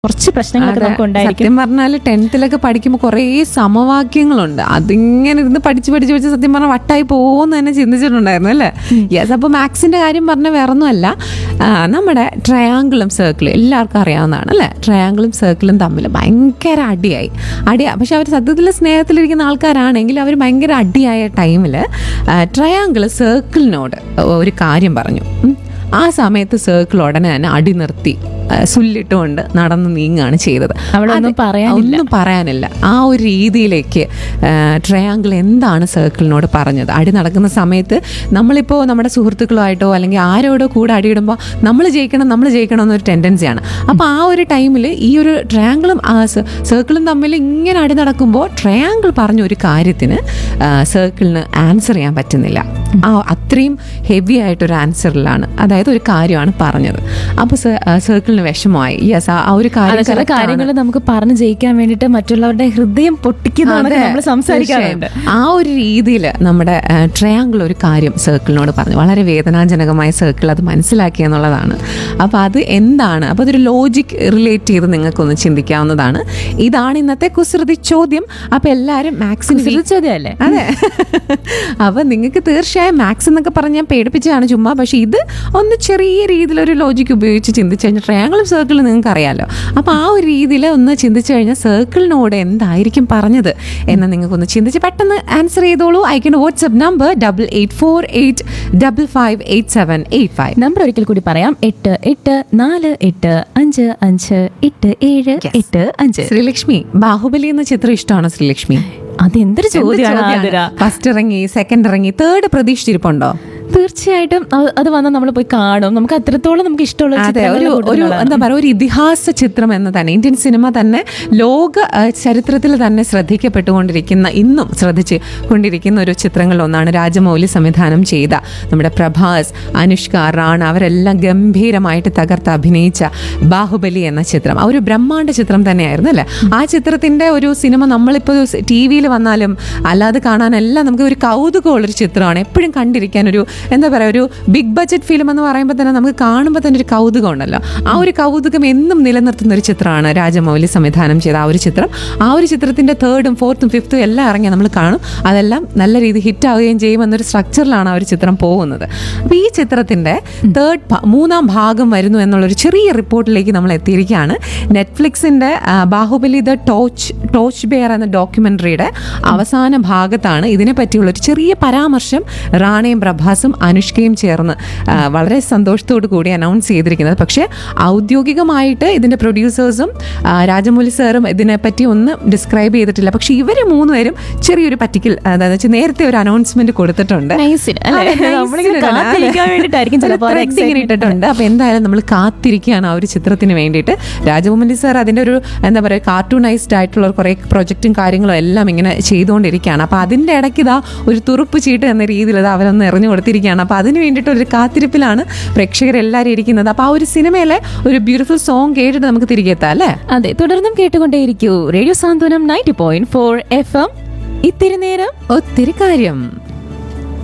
കുറച്ച് പ്രശ്നങ്ങളൊക്കെ അതെ. നമുക്ക് ഉണ്ടായിരിക്കും സത്യം പറഞ്ഞാൽ ടെൻത്തിലൊക്കെ പഠിക്കുമ്പോൾ കുറേ സമവാക്യങ്ങളുണ്ട് അതിങ്ങനെ ഇരുന്ന് പഠിച്ച് പഠിച്ച് പഠിച്ച് സത്യം പറഞ്ഞാൽ വട്ടായി പോകുമെന്ന് തന്നെ ചിന്തിച്ചിട്ടുണ്ടായിരുന്നു അല്ലേ യെസ് അപ്പോൾ മാത്സിന്റെ കാര്യം പറഞ്ഞ വേറെ ഒന്നുമല്ല ആ, നമ്മുടെ ട്രയാങ്കിളും സർക്കിളും എല്ലാവർക്കും അറിയാവുന്നതാണ് അല്ലേ ട്രയാങ്കിളും സർക്കിളും തമ്മിൽ ഭയങ്കര അടിയായി അടിയാ പക്ഷെ അവർ സത്യത്തിൽ സ്നേഹത്തിലിരിക്കുന്ന ആൾക്കാരാണെങ്കിൽ അവർ ഭയങ്കര അടിയായ ടൈമിൽ ട്രയാങ്കിൾ സർക്കിളിനോട് ഒരു കാര്യം പറഞ്ഞു ഉം. ആ സമയത്ത് സർക്കിൾ ഉടനെ തന്നെ അടി നിർത്തി ആ, സുല്ലിട്ടുകൊണ്ട് നടന്ന് നീങ്ങുകയാണ് ചെയ്തത് അവിടെ ഒന്നും അത് പറയാനില്ല. ഒന്നും പറയാനില്ല ആ ഒരു രീതിയിലേക്ക് ട്രയാങ്കിൾ എന്താണ് സർക്കിളിനോട് പറഞ്ഞത് അടി നടക്കുന്ന സമയത്ത് നമ്മളിപ്പോൾ നമ്മുടെ സുഹൃത്തുക്കളുമായിട്ടോ അല്ലെങ്കിൽ ആരോടോ കൂടെ അടിയിടുമ്പോൾ നമ്മൾ ജയിക്കണം നമ്മൾ ജയിക്കണം എന്നൊരു ടെൻഡൻസിയാണ് അപ്പോൾ ആ ഒരു ടൈമിൽ ഈ ഒരു ട്രയാങ്കിളും സർക്കിളും തമ്മിൽ ഇങ്ങനെ അടി നടക്കുമ്പോൾ ട്രയാങ്കിൾ പറഞ്ഞ ഒരു കാര്യത്തിന് സർക്കിളിന് ആൻസർ ചെയ്യാൻ പറ്റുന്നില്ല ആ അത്രയും ഹെവി ആയിട്ടൊരു ആൻസറിലാണ് അതായത് ഒരു കാര്യമാണ് പറഞ്ഞത് അപ്പോൾ സർക്കിളിന് വിഷമമായി യെസ് ആ ഒരു കാര്യം അതെ, ചില correct ആണ്. കാര്യങ്ങൾ നമുക്ക് പറഞ്ഞു ജയിക്കാൻ വേണ്ടിയിട്ട് മറ്റുള്ളവരുടെ ഹൃദയം പൊട്ടിക്കുന്നതൊക്കെ അതെ, നമ്മൾ സംസാരിക്കാറുണ്ട് തീർച്ചയായും. ആ ഒരു രീതിയിൽ നമ്മുടെ ട്രയാങ്കിൾ ഒരു കാര്യം സർക്കിളിനോട് പറഞ്ഞു വളരെ വേദനാജനകമായ സർക്കിൾ അത് മനസ്സിലാക്കി എന്നുള്ളതാണ് അപ്പോൾ അത് എന്താണ് അപ്പോൾ അതൊരു ലോജിക് റിലേറ്റ് ചെയ്ത് നിങ്ങൾക്കൊന്ന് ചിന്തിക്കാവുന്നതാണ് ഇതാണ് ഇന്നത്തെ കുസൃതി ചോദ്യം അപ്പോൾ എല്ലാവരും മാക്സിന് ശ്രദ്ധിച്ചതല്ലേ അതെ അപ്പം നിങ്ങൾക്ക് തീർച്ചയായും മാത്സ് എന്നൊക്കെ പറഞ്ഞ് ഞാൻ പേടിപ്പിച്ചതാണ് ചുമ്മാ പക്ഷേ ഇത് ഒന്ന് ചെറിയ രീതിയിലൊരു ലോജിക്ക് ഉപയോഗിച്ച് ചിന്തിച്ചു കഴിഞ്ഞാൽ ട്രയാങ്കിളും സർക്കിളും നിങ്ങൾക്ക് അറിയാലോ അപ്പോൾ ആ ഒരു രീതിയിൽ ഒന്ന് ചിന്തിച്ചു കഴിഞ്ഞാൽ സർക്കിളിനോട് എന്തായിരിക്കും പറഞ്ഞത് എന്ന് നിങ്ങൾക്കൊന്ന് ചിന്തിച്ച് പെട്ടെന്ന് ആൻസർ ചെയ്തോളൂ അയക്കേണ്ട WhatsApp number double eight four eight double five eight seven eight five number ഒരിക്കൽ കൂടി പറയാം എട്ട് എട്ട് നാല് എട്ട് അഞ്ച് അഞ്ച് എട്ട് ഏഴ് എട്ട് അഞ്ച് ശ്രീലക്ഷ്മി ബാഹുബലി എന്ന ചിത്രം ഇഷ്ടമാണോ ശ്രീലക്ഷ്മി അതെന്തൊരു ചോദ്യമാണ് ആതിര ഫസ്റ്റ് ഇറങ്ങി സെക്കൻഡ് ഇറങ്ങി തേർഡ് പ്രതീക്ഷിച്ചിരിപ്പുണ്ടോ തീർച്ചയായിട്ടും അത് അത് വന്നാൽ നമ്മൾ പോയി കാണും നമുക്ക് അത്രത്തോളം നമുക്ക് ഇഷ്ടമുള്ള അതെ ചിത്രങ്ങളുടെ ഒരു ഒരു കൂട്ടത്തിലുള്ളതാണ്. എന്താ പറയുക ഒരു ഇതിഹാസ ചിത്രം എന്ന് തന്നെ ഇന്ത്യൻ സിനിമ തന്നെ ലോക ആ, ചരിത്രത്തിൽ തന്നെ ശ്രദ്ധിക്കപ്പെട്ടുകൊണ്ടിരിക്കുന്ന ഇന്നും ശ്രദ്ധിച്ച് കൊണ്ടിരിക്കുന്ന ഒരു ചിത്രങ്ങളിൽ ഒന്നാണ് രാജമൗലി സംവിധാനം ചെയ്ത നമ്മുടെ പ്രഭാസ് അനുഷ്ക റാണ അവരെല്ലാം ഗംഭീരമായിട്ട് തകർത്ത് അഭിനയിച്ച ബാഹുബലി എന്ന ചിത്രം ആ ഒരു ബ്രഹ്മാണ്ഡ ചിത്രം തന്നെയായിരുന്നു അല്ലേ ആ ചിത്രത്തിന്റെ ഒരു സിനിമ നമ്മളിപ്പോൾ ടി വിയിൽ വന്നാലും അല്ലാതെ കാണാനെല്ലാം നമുക്ക് ഒരു കൗതുകമുള്ളൊരു ചിത്രമാണ് എപ്പോഴും കണ്ടിരിക്കാൻ ഒരു എന്താ പറയുക ഒരു ബിഗ് ബഡ്ജറ്റ് ഫിലിം എന്ന് പറയുമ്പോൾ തന്നെ നമുക്ക് കാണുമ്പോൾ തന്നെ ഒരു കൗതുകം ഉണ്ടല്ലോ ആ ഒരു കൗതുകം എന്നും നിലനിർത്തുന്ന ഒരു ചിത്രമാണ് രാജമൗലി സംവിധാനം ചെയ്ത ആ ഒരു ചിത്രം ആ ഒരു ചിത്രത്തിന്റെ തേർഡും ഫോർത്തും ഫിഫ്ത്തും എല്ലാം ഇറങ്ങി നമ്മൾ കാണും അതെല്ലാം നല്ല രീതിയിൽ ഹിറ്റ് ആവുകയും ചെയ്യും എന്നൊരു സ്ട്രക്ചറിലാണ് ആ ഒരു ചിത്രം പോകുന്നത് അപ്പോൾ ഈ ചിത്രത്തിന്റെ തേർഡ് മൂന്നാം ഭാഗം വരുന്നു എന്നുള്ളൊരു ചെറിയ റിപ്പോർട്ടിലേക്ക് നമ്മൾ എത്തിയിരിക്കുകയാണ് നെറ്റ്ഫ്ലിക്സിന്റെ ആ, Baahubali the torch torch bearer എന്ന ഡോക്യുമെന്ററിയുടെ അവസാന ഭാഗത്താണ് ഇതിനെ പറ്റിയുള്ള ഒരു ചെറിയ പരാമർശം റാണയും പ്രഭാസും അനുഷ്കയും ചേർന്ന് ആ, വളരെ സന്തോഷത്തോടു കൂടി അനൗൺസ് ചെയ്തിരിക്കുന്നത് പക്ഷേ ഔദ്യോഗികമായിട്ട് ഇതിന്റെ പ്രൊഡ്യൂസേഴ്സും രാജമൗലി സാറും ഇതിനെപ്പറ്റി ഒന്നും ഡിസ്ക്രൈബ് ചെയ്തിട്ടില്ല പക്ഷേ ഇവർ മൂന്നുപേരും ചെറിയൊരു പറ്റിക്കൽ അതായത് വെച്ചാൽ നേരത്തെ ഒരു അനൗൺസ്മെന്റ് കൊടുത്തിട്ടുണ്ട് Nice-ന്, അല്ലേ? അതെ, nice-ന് നമ്മളിങ്ങനെ ഇടണം. കാത്തിരിക്കാൻ വേണ്ടിയിട്ടായിരിക്കും ഒരു ചിലപ്പോൾ ആ thread ഇങ്ങനെ excitement. ഇട്ടിട്ടുണ്ട് അപ്പൊ എന്തായാലും നമ്മൾ കാത്തിരിക്കുകയാണ് ആ ഒരു ചിത്രത്തിന് വേണ്ടിയിട്ട് രാജമൗലി സാർ അതിന്റെ ഒരു എന്താ പറയുക കാർട്ടൂണൈസ്ഡ് ആയിട്ടുള്ള കുറേ പ്രൊജക്റ്റും കാര്യങ്ങളും എല്ലാം ഇങ്ങനെ ചെയ്തുകൊണ്ടിരിക്കുകയാണ് അപ്പൊ അതിന്റെ ഇടയ്ക്ക് ഇതാ ഒരു തുറുപ്പ് ചീട്ട് എന്ന രീതിയിൽ ഇത് അവരൊന്ന് എറിഞ്ഞു കൊടുത്തിരിക്കുകയാണ് അപ്പൊ അതിന് വേണ്ടിയിട്ട് ഒരു കാത്തിരിപ്പിലാണ് പ്രേക്ഷകരെല്ലാവരും ഇരിക്കുന്നത് അപ്പൊ ആ ഒരു സിനിമയിലെ ഒരു ബ്യൂട്ടിഫുൾ സോങ് കേട്ടിട്ട് നമുക്ക് തിരികെ എത്താം അല്ലേ അതെ തുടർന്നും കേട്ടുകൊണ്ടേയിരിക്കൂ radio Santhwanam ninety point four F M ഇത്തിരി നേരം ഒത്തിരി കാര്യം